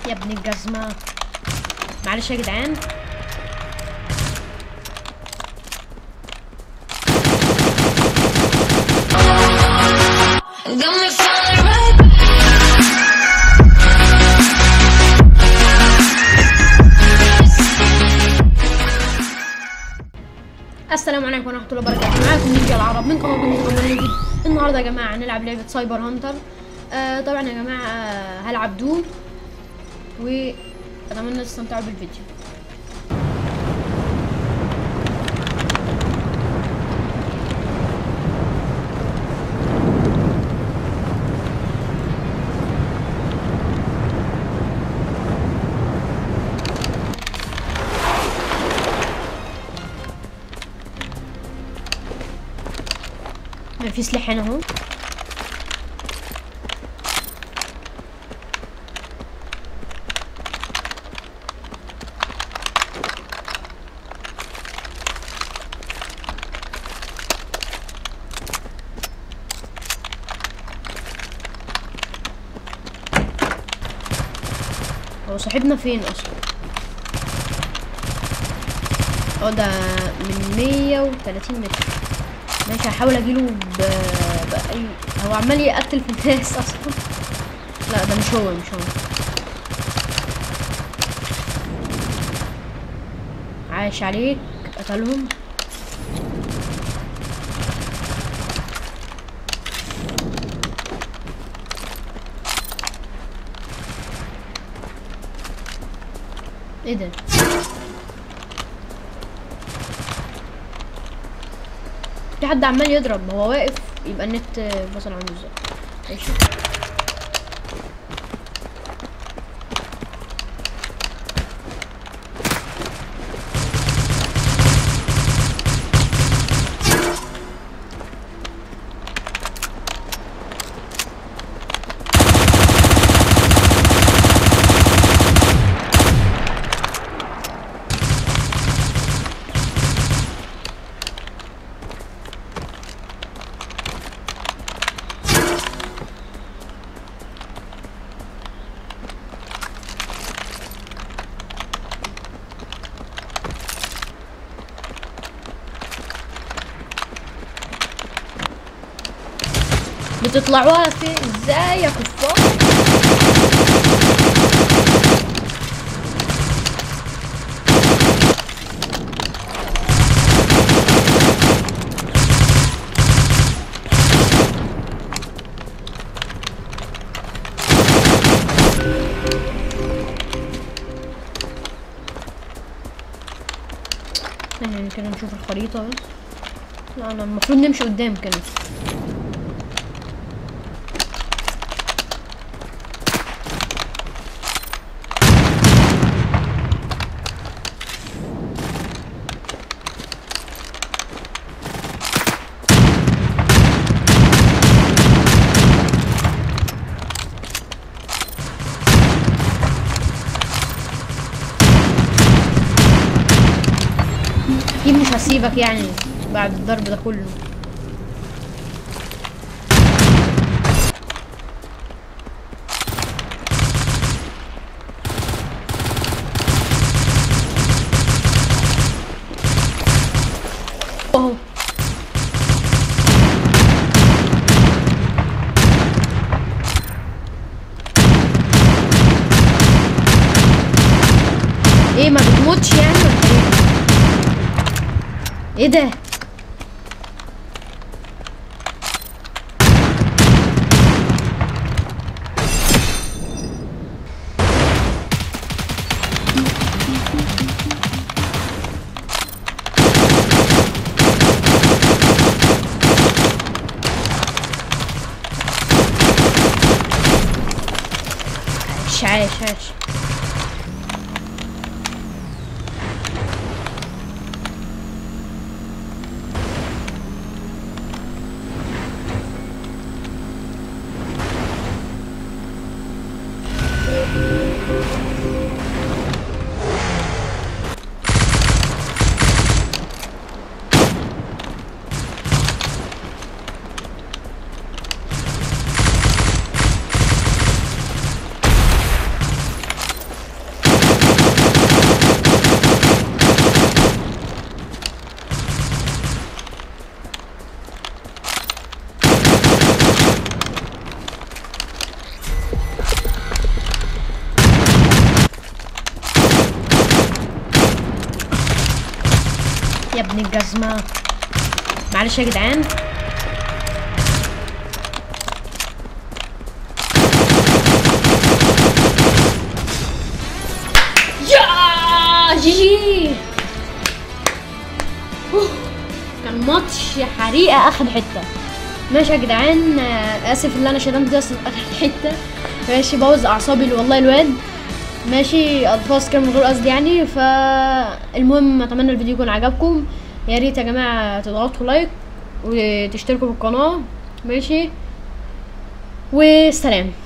يا ابن الجزمة معلش يا جدعان Got me feeling right. السلام عليكم ورحمة الله وبركاته معاكم نيجي العرب من قناة نيجي نيجي النهاردة يا جماعة هنلعب لعبة سايبر هانتر آه طبعا يا جماعة آه، هلعب دوم وأتمنى تستمتعوا بالفيديو في سلاح هنا اهو هو صاحبنا فين اصلا اه ده من 130 متر ماشي هحاول اجيله ب... بأي هو عمال يقتل في الناس اصلا لا ده مش هو مش هو عايش عليك قتلهم ايه ده في حد عمال يضرب هو واقف يبقى النت فصل عنه ازاي ماشي بتطلعوها في ازاي يا كفار يعني كده نشوف الخريطة بس لا انا المفروض نمشي قدام كده اكيد مش هسيبك يعني بعد الضرب ده كله اهو ايه ما بتموتش يعني ولا ايه ايه ده عاش عاش عاش ابن الجزمة معلش يا جدعان يا جي جي أوه، كان ماتش حريقة اخد حتة ماشي يا جدعان آه، اسف ان انا شتمت بس اخد حتة ماشي بوظ اعصابي والله الواد ماشي الفاظ كان من غير قصد يعني فالمهم اتمنى الفيديو يكون عجبكم يا ريت يا جماعه تضغطوا لايك وتشتركوا في القناه ماشي والسلام